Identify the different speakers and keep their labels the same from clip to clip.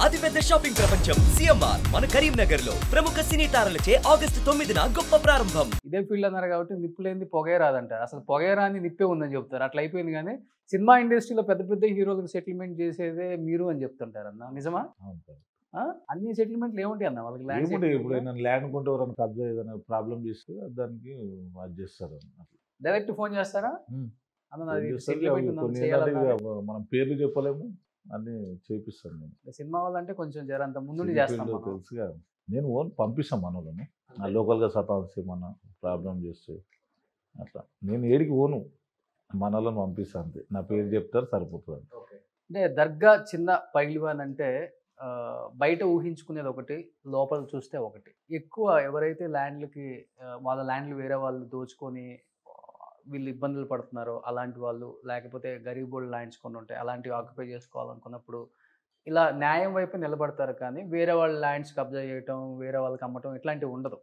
Speaker 1: అతిపెద్ద షాపింగ్ ప్రపంచం సిఎంఆర్ మన కరీంనగర్ లో ప్రముఖ సినీ తారలచే ఆగస్టు తొమ్మిదిన గొప్ప ప్రారంభం
Speaker 2: ఇదే ఫీల్డ్ అన్నారు కాబట్టి నిప్పు లేనిది పొగే రాదంట అసలు పొగే రాని నిప్పే ఉందని చెప్తారు అట్లా అయిపోయింది కానీ సినిమా ఇండస్ట్రీలో పెద్ద పెద్ద హీరోలకు సెటిల్మెంట్ చేసేదే మీరు అని చెప్తుంటారు అన్న నిజమా
Speaker 3: అవును సార్.
Speaker 2: ఆ? అన్ని సెటిల్మెంట్లు ఏముంటాయి అన్న వాళ్ళకి ల్యాండ్
Speaker 3: ఏముంటే ఇప్పుడు ఏదైనా ల్యాండ్ కొంటే ఎవరైనా కబ్జా ఏదైనా ప్రాబ్లం చేస్తే దానికి అది చేస్తారు అట్లా.
Speaker 2: డైరెక్ట్ ఫోన్ చేస్తారా
Speaker 3: ఉమ్.
Speaker 2: అన్న నాది
Speaker 3: ఏం చేస్తారు?
Speaker 2: సెటిల్మెంట్
Speaker 3: అవి
Speaker 2: ఉందని
Speaker 3: కొన్ని
Speaker 2: చేయాలన్నా
Speaker 3: ఏంటంటే ఇక మనం పేర్లు చెప్పలేము అన్ని చేపిస్తాను నేను
Speaker 2: సినిమా వాళ్ళంటే కొంచెం జరంత ముందు
Speaker 3: సినీ
Speaker 2: చేస్తాం
Speaker 3: ఫీల్డ్
Speaker 2: మనం.
Speaker 3: తెలుసుగా నేను ఓన్ పంపిస్తాం మనోళ్ళని ఆ లోకల్గా సతాన్స్ ఏమన్నా ప్రాబ్లం చేస్తే అట్లా నేను ఏడికి ఓను మనోళ్ళని పంపిస్తాను అంతే నా పేరు చెప్తారు సరిపోతుంది అంతే.
Speaker 2: అంటే దర్గా చిన్న పైల్వాన్ అంటే ఆ, బయట ఊహించుకునేది ఒకటి లోపల చూస్తే ఒకటి ఎక్కువ ఎవరైతే ల్యాండ్లకి ఆ, వాళ్ళ ల్యాండ్లు వేరే వాళ్ళు దోచుకొని ఆ, వీళ్ళు ఇబ్బందులు పడుతున్నారో అలాంటి వాళ్ళు లేకపోతే గరీబోళ్ళు ల్యాండ్స్ కొన్ని ఉంటాయి అలాంటివి ఆక్యుపై చేసుకోవాలనుకున్నప్పుడు ఇలా న్యాయం వైపు నిలబడతారు కానీ వేరే వాళ్ళ ల్యాండ్స్ కబ్జా చేయటం వేరే వాళ్ళకి అమ్మటం ఇట్లాంటివి ఉండదు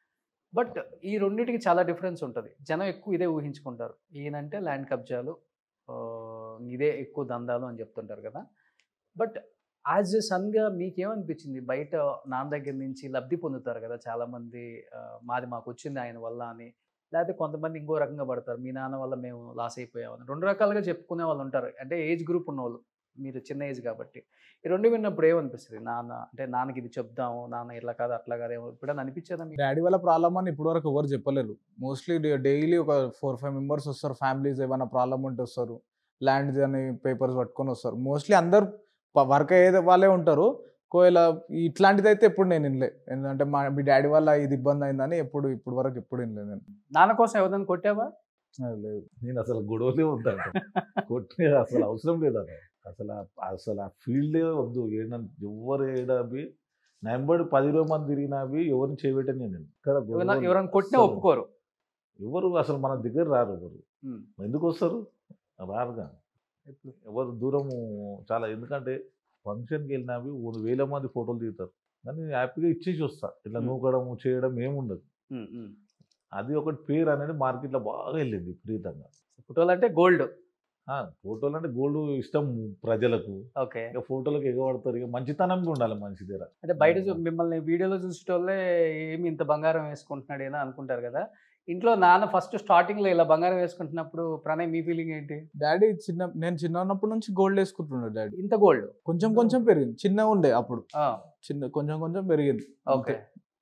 Speaker 2: బట్ ఈ రెండింటికి చాలా డిఫరెన్స్ ఉంటుంది జనం ఎక్కువ ఇదే ఊహించుకుంటారు ఈయనంటే ల్యాండ్ కబ్జాలు ఆ, ఇదే ఎక్కువ దందాలు అని చెప్తుంటారు కదా బట్ యాజ్ ఎ సన్గా మీకేమనిపించింది బయట నాన్న దగ్గర నుంచి లబ్ధి పొందుతారు కదా చాలామంది ఆ, మాది మాకు వచ్చింది ఆయన వల్ల అని లేకపోతే కొంతమంది ఇంకో రకంగా పడతారు మీ నాన్న వల్ల మేము లాస్ అయిపోయామని రెండు రకాలుగా చెప్పుకునే వాళ్ళు ఉంటారు అంటే ఏజ్ గ్రూప్ ఉన్న వాళ్ళు మీరు చిన్న ఏజ్ కాబట్టి ఈ రెండు విన్నప్పుడు ఏమనిపిస్తుంది నాన్న అంటే నాన్నకి ఇది చెప్దాము నాన్న ఇట్లా కాదు అట్లా కాదు ఏమో ఇప్పుడైనా అనిపించేదా మీకు
Speaker 4: డాడీ వాళ్ళ ప్రాబ్లమ్ అని ఇప్పటివరకు ఎవరు చెప్పలేరు మోస్ట్లీ డైలీ ఒక ఫోర్ ఫైవ్ మెంబర్స్ వస్తారు ఫ్యామిలీస్ ఏమైనా ప్రాబ్లం ఉంటే వస్తారు ల్యాండ్ అని పేపర్స్ పట్టుకొని వస్తారు మోస్ట్లీ అందరు వర్క్ అయ్యేది వాళ్ళే ఉంటారు ఒకవేళ ఇట్లాంటిది అయితే ఎప్పుడు నేను వినలే ఎందుకంటే మా మీ డాడీ వల్ల ఇది ఇబ్బంది అయిందని ఎప్పుడు ఇప్పుడు వరకు ఎప్పుడు వినలేదు నేను
Speaker 2: నాన్న కోసం ఎవరైనా కొట్టావా
Speaker 4: అది లేదు
Speaker 3: నేను అసలు గొడవలే వద్దంట కొట్టే అసలు అవసరం లేదన్న అసలు ఆ- అసలు ఆ ఫీల్డే వద్దు ఏంటంటే ఎవరు ఏడాబి నెంబడి పది ఇరవై మంది తిరిగినావి ఎవరిని చేయబెట్టని నేను ఇక్కడ
Speaker 2: ఎవరైనా
Speaker 3: గొడవలు
Speaker 2: ఎవరైనా కొట్టినా
Speaker 3: అసలు
Speaker 2: ఒప్పుకోరు
Speaker 3: ఎవరు అసలు మన దగ్గర రారు ఎవరు
Speaker 2: ఉమ్.
Speaker 3: ఎందుకు వస్తారు రారుగా ఎవరు దూరము చాలా ఎందుకంటే ఫంక్షన్కి వెళ్ళినవి ఓ వేల మంది ఫోటోలు దిగుతారు కానీ హ్యాపీగా ఇచ్చేసి వస్తా ఇట్లా
Speaker 2: Hmm.
Speaker 3: నూకడం చేయడం ఏముండదు
Speaker 2: ఉమ్, ఉమ్.
Speaker 3: అది ఒకటి పేరు అనేది మార్కెట్లో బాగా వెళ్ళింది విపరీతంగా
Speaker 2: ఫోటోలు అంటే గోల్డ్
Speaker 3: ఆ, ఫోటోలు అంటే గోల్డ్ ఇష్టం ప్రజలకు
Speaker 2: ఓకే
Speaker 3: ఇక ఫోటోలకు ఎగబడతారు ఇక మంచితనంగా ఉండాలి మనిషి దగ్గర
Speaker 2: అంటే బయట చూ- మిమ్మల్ని వీడియోలో చూసేటోళ్ళే ఏమి ఇంత బంగారం వేసుకుంటున్నాడు ఏదో అనుకుంటారు కదా ఇంట్లో నాన్న ఫస్ట్ స్టార్టింగ్ లో ఇలా బంగారం వేసుకుంటున్నప్పుడు ప్రణయ్ మీ ఫీలింగ్ ఏంటి
Speaker 4: డాడీ చిన్న నేను చిన్న ఉన్నప్పటి నుంచి గోల్డ్ వేసుకుంటున్నాడు డాడీ
Speaker 2: ఇంత గోల్డ్
Speaker 4: కొంచెం కొంచెం పెరిగింది చిన్నగా ఉండే అప్పుడు చిన్న కొంచెం కొంచెం పెరిగింది
Speaker 2: ఓకే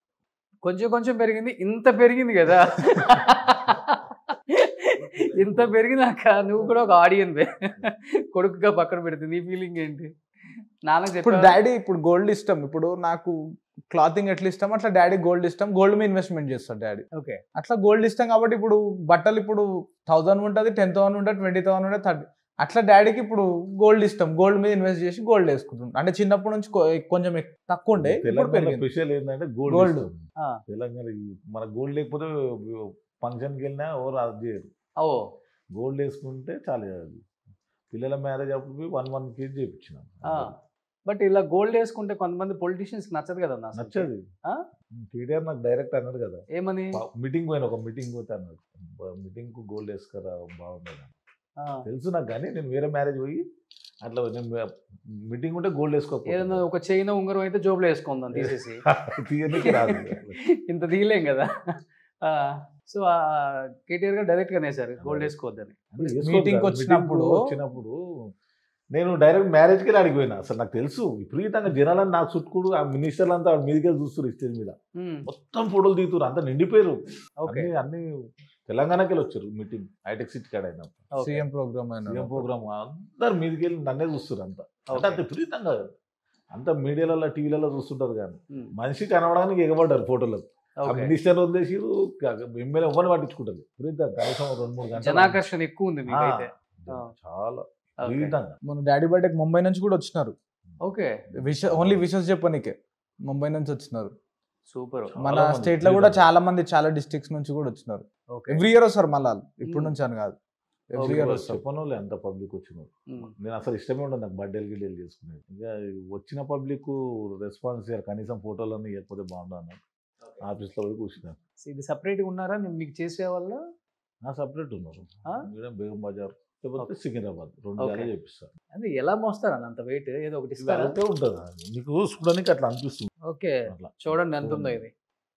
Speaker 2: కొంచెం కొంచెం పెరిగింది ఇంత పెరిగింది కదా ఇంత పెరిగినాక నువ్వు కూడా ఒక ఆడియన్ కొడుకుగా పక్కన పెడితే నీ ఫీలింగ్ ఏంటి నాన్నకి
Speaker 4: ఇప్పుడు
Speaker 2: చెప్పావా?
Speaker 4: డాడీ ఇప్పుడు గోల్డ్ ఇష్టం ఇప్పుడు నాకు క్లాతింగ్ ఎట్లా ఇష్టం అట్లా డాడీ గోల్డ్ ఇష్టం గోల్డ్ మీద ఇన్వెస్ట్మెంట్ చేస్తాడు డాడీ
Speaker 2: ఓకే
Speaker 4: అట్లా గోల్డ్ ఇష్టం కాబట్టి ఇప్పుడు బట్టలు ఇప్పుడు థౌసండ్ ఉంటుంది టెన్ థౌసండ్ ఉంటుంది ట్వంటీ థౌసండ్ ఉంటుంది థర్టీ అట్లా డాడీకి ఇప్పుడు గోల్డ్ ఇష్టం గోల్డ్ మీద ఇన్వెస్ట్ చేసి గోల్డ్ వేసుకుంటుంటాం అంటే చిన్నప్పటి నుంచి కొ- కొంచెం ఎక్- తక్కువ ఉండే ఇప్పుడు
Speaker 3: తెలంగాణ
Speaker 4: పెరిగింది
Speaker 3: స్పెషల్ ఏంటంటే గోల్డ్
Speaker 4: Gold.
Speaker 3: ఇష్టం.
Speaker 2: ఆ.
Speaker 3: తెలంగాణ ఈ- మన గోల్డ్ లేకపోతే ఫంక్షన్కి వెళ్ళినా ఎవరు అది చేయరు
Speaker 2: ఓ
Speaker 3: గోల్డ్ వేసుకుంటే చాలా అది. పిల్లల మ్యారేజ్ అప్పుడు వన్ వన్ కేజీ చేయించినాం
Speaker 2: బట్ ఇలా గోల్డ్ వేసుకుంటే కొంతమంది పొలిటీషియన్స్ నచ్చదు కదా అసలు.
Speaker 3: నచ్చదు
Speaker 2: ఆ?
Speaker 3: టీడీఆర్ నాకు డైరెక్ట్ అన్నాడు కదా
Speaker 2: ఏమని
Speaker 3: మీటింగ్ పోయిన ఒక మీటింగ్ పోతే అన్నాడు మీటింగ్ కు గోల్డ్ వేసుకురా బాగుండదు
Speaker 2: ఆ,
Speaker 3: తెలుసు నాకు కానీ నేను వేరే మ్యారేజ్ పోయి అట్లా నేను మీటింగ్ ఉంటే గోల్డ్
Speaker 2: ఏదైనా
Speaker 3: వేసుకోకపోతే
Speaker 2: ఒక చైన్ ఉంగరం అయితే జోబులో వేసుకుందాం తీసేసి
Speaker 3: తీయనికి రాదు
Speaker 2: ఇంత తీయలేం కదా సో కేటీఆర్ గారు డైరెక్ట్ గా వేశారు గోల్డ్ వేసుకోవద్దని
Speaker 4: Meeting కి వచ్చినప్పుడు-
Speaker 3: వచ్చినప్పుడు నేను డైరెక్ట్ మ్యారేజ్కి వెళ్ళి అడిగిపోయినా అసలు నాకు తెలుసు విపరీతంగా జనాలని నాకు చుట్టుకుడు ఆ మినిస్టర్లు అంతా మీదికే చూస్తారు స్టేజ్ మీద మొత్తం ఫోటోలు దిగుతారు అంతా నిండిపోయారు
Speaker 2: ఓకే
Speaker 3: అన్ని అన్ని తెలంగాణకి వెళ్ళి వచ్చారు మీటింగ్ హైటెక్ సిటీ కాడ అయినా
Speaker 4: సీఎం ప్రోగ్రామ్ అయినా
Speaker 3: సీఎం ప్రోగ్రామ్ అందరు మీదకి వెళ్ళి నన్నే చూస్తారు అంతా అంటే అంత విపరీతంగా అంత మీడియాలలో టీవీలలో చూస్తుంటారు కానీ మనిషి కనబడడానికి ఎగబడ్డారు ఫోటోలకు ఆ
Speaker 2: ఓకే
Speaker 3: మినిస్టర్ వదిలేసి ఎమ్మెల్యే ఎవరిని పట్టించుకుంటారు విపరీతంగా కనీసం ఓ రెండు మూడు గంటలు
Speaker 2: జనాకర్షణ ఎక్కువ ఉంది మీకైతే
Speaker 3: ఆ,
Speaker 2: ఆ.
Speaker 3: చాలా
Speaker 2: ఓకే.
Speaker 3: విపరీతంగా
Speaker 4: మన డాడీ బర్త్డేకి ముంబై నుంచి కూడా వచ్చినారు
Speaker 2: ఓకే
Speaker 4: విష ఓన్లీ విషెస్ చెప్పనీకే ముంబై నుంచి వచ్చినారు
Speaker 2: సూపర్
Speaker 4: మన
Speaker 3: చాలా మంది
Speaker 4: స్టేట్ లో కూడా
Speaker 3: విపరీతంగా.
Speaker 4: చాలా మంది చాలా డిస్ట్రిక్ట్స్ నుంచి కూడా వచ్చినారు
Speaker 2: ఓకే
Speaker 4: ఎవ్రీ ఇయర్ వస్తారు మళ్ళీ వాళ్ళు. ఇప్పుడు
Speaker 2: Hmm.
Speaker 4: నుంచి అని కాదు ఎవ్రీ
Speaker 2: Okay.
Speaker 4: ఇయర్ వస్తారు
Speaker 3: చెప్పనోళ్ళు ఎంత పబ్లిక్ వచ్చినారు నేను అసలు ఇష్టమే ఉండదు నాకు బర్త్డేలు గిడ్డేలు చేసుకునేది ఇంకా వచ్చిన పబ్లిక్ రెస్పాన్స్ ఇయ్యారు కనీసం ఫోటోలన్నీ ఇవ్వకపోతే బాగుండు అన్నారు ఆఫీస్లో పోయి కూర్చున్నారు
Speaker 2: ఇది సపరేట్ ఉన్నారా నేను మీకు చేసే వల్ల
Speaker 3: నా సపరేట్ ఉన్నారు
Speaker 2: ఆ?
Speaker 3: ఇక్కడ బేగం బజార్ లేకపోతే
Speaker 2: Okay.
Speaker 3: సికింద్రాబాద్ రెండు
Speaker 2: Okay.
Speaker 3: జాగాలు చేపిస్తాను
Speaker 2: అది ఎలా మోస్తారు అన్న అంత వెయిట్ ఏదో ఒకటి ఇస్తారా
Speaker 3: అంతే ఉంటుంది అది. నీకు చూడడానికి అట్లా అనిపిస్తుంది
Speaker 2: ఓకే
Speaker 3: అట్లా
Speaker 2: చూడండి ఎంత ఉందో ఇది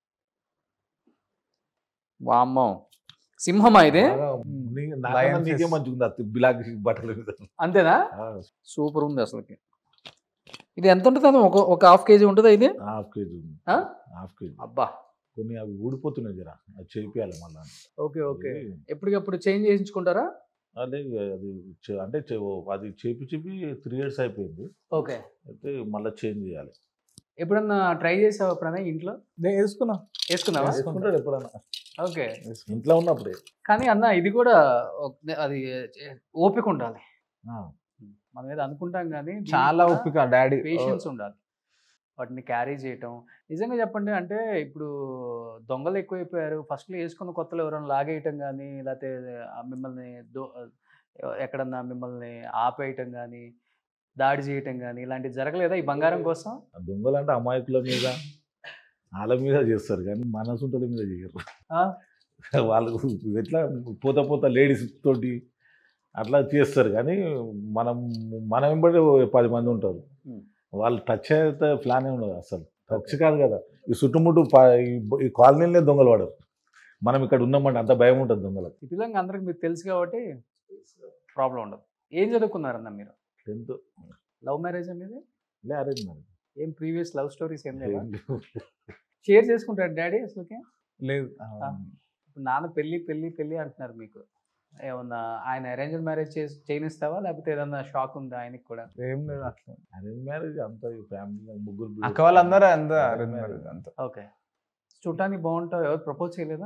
Speaker 2: వామ్మో సింహమా ఇది
Speaker 3: బాగా నీ- నాకన్నా
Speaker 4: Lion
Speaker 3: నీకే
Speaker 4: face.
Speaker 3: మంచిగా ఉంది ఆ బిలాగ్ బట్టల మీద
Speaker 2: అంతేనా
Speaker 3: ఆ,
Speaker 2: సూపర్ ఉంది అసలుకి ఇది ఎంత ఉంటుంది అన్న? ఒక ఒక హాఫ్ కేజీ ఉంటుందా ఇది
Speaker 3: హాఫ్ కేజీ ఉంది
Speaker 2: ఆ?
Speaker 3: హాఫ్ కేజీ
Speaker 2: అబ్బా
Speaker 3: కొన్ని అవి ఊడిపోతున్నాయి జరా అది చేపియాలి మళ్ళీ
Speaker 2: ఓకే ఓకే ఎప్పటికప్పుడు చేంజ్ చేయించుకుంటారా
Speaker 3: అదే అది చే- అంటే చే- ఓ అది చేపి చేపి త్రీ ఇయర్స్ అయిపోయింది
Speaker 2: ఓకే
Speaker 3: అయితే మళ్ళీ చేంజ్ చేయాలి
Speaker 2: ఎప్పుడన్నా ట్రై చేసావా ఎప్పుడన్నా ఇంట్లో
Speaker 4: నేను వేసుకున్నా
Speaker 2: వేసుకున్నావా
Speaker 3: వేసుకుంటాడు ఎప్పుడన్నా
Speaker 2: ఓకే
Speaker 3: ఇంట్లో ఉన్నప్పుడే
Speaker 2: కానీ అన్న ఇది కూడా ఒక- అది ఓపిక ఉండాలి
Speaker 3: ఆ,
Speaker 2: మనం ఏదో అనుకుంటాం కానీ
Speaker 4: చాలా ఓపిక డాడీ
Speaker 2: పేషెన్స్ ఉండాలి వాటిని క్యారీ చేయటం నిజంగా చెప్పండి అంటే ఇప్పుడు దొంగలు ఎక్కువైపోయారు ఫస్ట్లో వేసుకున్న కొత్తలో ఎవరైనా లాగేయటం కానీ లేకపోతే ఆ మిమ్మల్ని దో ఎక్కడన్నా మిమ్మల్ని ఆపేయటం కానీ దాడి చేయటం కానీ ఇలాంటివి జరగలేదా ఈ బంగారం కోసం
Speaker 3: ఆ దొంగలు అంటే అమాయకుల మీద వాళ్ళ మీద చేస్తారు కానీ మనసుంటల మీద చేయరు
Speaker 2: ఆ?
Speaker 3: వాళ్ళు ఎట్లా పోత పోత లేడీస్ తోటి అట్లా చేస్తారు కానీ మనం మనం వెంబడి ఓ పది మంది ఉంటారు
Speaker 2: Hmm.
Speaker 3: వాళ్ళు టచ్ అయితే ప్లానే ఉండదు అసలు టచ్ కాదు కదా ఈ చుట్టుముట్టు ప- ఈ- ఈ కాలనీలనే దొంగలు పడరు మనం ఇక్కడ ఉన్నామంటే అంత భయం ఉంటుంది దొంగలకు
Speaker 2: సిటీలో అందరికి మీకు తెలుసు కాబట్టి ప్రాబ్లం ఉండదు ఏం చదువుకున్నారన్న మీరు
Speaker 3: టెన్త్
Speaker 2: లవ్ మ్యారేజ్ అనేది
Speaker 3: లే అరేంజ్ మ్యారేజ్
Speaker 2: ఏం ప్రీవియస్ లవ్ స్టోరీస్ ఏం లేవా
Speaker 3: ఏం లేవు.
Speaker 2: షేర్ చేసుకుంటారు డాడీ అసలుకి
Speaker 4: లేదు
Speaker 2: ఆ. ఇప్పుడు నాన్న పెళ్ళి పెళ్ళి పెళ్ళి అంటున్నారు మీకు ఏమన్నా ఆయన అరేంజ్ మ్యారేజ్ చేసి చేయనిస్తావా లేకపోతే ఏదన్నా షాక్ ఉందా ఆయనకి కూడా
Speaker 4: ఏం లేదు అట్లా
Speaker 3: అరేంజ్ మ్యారేజ్ అంత ఫ్యామిలీ ముగ్గురు
Speaker 4: అక్క వాళ్ళందరూ అంత arrange marriage అంత
Speaker 2: ఓకే చూడటానికి బాగుంటావు ఎవరు ప్రపోజ్ చేయలేదా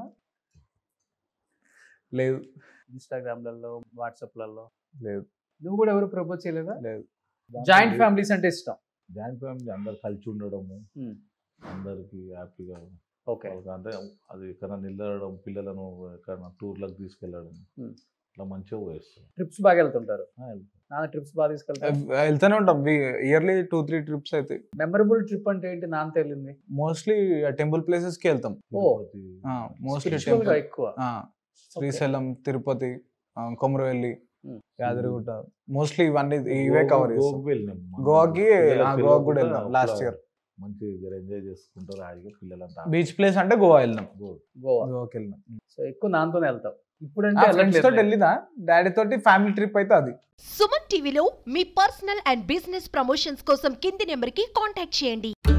Speaker 4: లేదు
Speaker 2: ఇన్స్టాగ్రామ్లలో వాట్సాప్లలో
Speaker 3: లేదు
Speaker 2: నువ్వు కూడా ఎవరు ప్రపోజ్ చేయలేదా
Speaker 4: లేదు
Speaker 2: జాయింట్ ఫ్యామిలీస్ అంటే ఇష్టం
Speaker 3: జాయింట్ ఫ్యామిలీ అందరు కలిసి ఉండడము
Speaker 2: Hmm.
Speaker 3: అందరికి హ్యాపీగా
Speaker 2: ఓకే
Speaker 3: ఒక అంటే అది ఎక్కడ నిలబడడం పిల్లలను ఎక్కడ టూర్లకు తీసుకెళ్ళడం
Speaker 2: Hmm.
Speaker 3: ఇట్లా మంచిగా పోయేస్తాం
Speaker 2: ట్రిప్స్ బాగా వెళ్తుంటారు
Speaker 3: ఆ, వెళ్తాం.
Speaker 2: నాన్న ట్రిప్స్ బాగా తీసుకెళ్తారు
Speaker 4: వెళ్తూనే ఉంటాం ఇయర్లీ టూ త్రీ ట్రిప్స్ అయితే
Speaker 2: మెమరబుల్ ట్రిప్ అంటే ఏంటి నాన్న తెలియంది
Speaker 4: మోస్ట్లీ టెంపుల్ ప్లేసెస్ కి వెళ్తాం
Speaker 2: ఓ.
Speaker 3: తిరుపతి,
Speaker 4: మోస్ట్లీ
Speaker 2: స్పిరిచువల్ గా ఎక్కువ
Speaker 4: శ్రీశైలం తిరుపతి ఆ, కొమరవెల్లి
Speaker 2: Hmm.
Speaker 4: యాదగిరిగుట్ట మోస్ట్లీ ఇవన్నీ ఇవే
Speaker 3: గోవా-
Speaker 4: కవర్ చేస్తాం
Speaker 3: గోవాకి వెళ్ళినాం మనం.
Speaker 4: గోవాకి
Speaker 3: పిల్లల-
Speaker 4: ఆ,
Speaker 3: పిల్లలు
Speaker 4: గోవాకి కూడా
Speaker 3: కూడా
Speaker 4: వెళ్ళాం
Speaker 3: ఒక
Speaker 4: లాస్ట్ ఇయర్
Speaker 3: మంచిగా ఎంజాయ్ చేసుకుంటారు హాయిగా పిల్లలంతా
Speaker 4: బీచ్ ప్లేస్ అంటే గోవా వెళ్ళినాం
Speaker 3: గోవా.
Speaker 2: గోవా
Speaker 4: గోవాకి వెళ్ళినాం
Speaker 2: సో ఎక్కువ నాన్నతోనే వెళ్తావు ఇప్పుడు
Speaker 4: ఫ్రెండ్స్ తోటి
Speaker 2: అంటే
Speaker 4: వెళ్ళినా డాడీ తోటి ఫ్యామిలీ ట్రిప్ అయితే అది
Speaker 5: సుమన్ టీవీలో మీ పర్సనల్ అండ్ బిజినెస్ ప్రమోషన్స్ కోసం కింది నెంబర్కి కాంటాక్ట్ చేయండి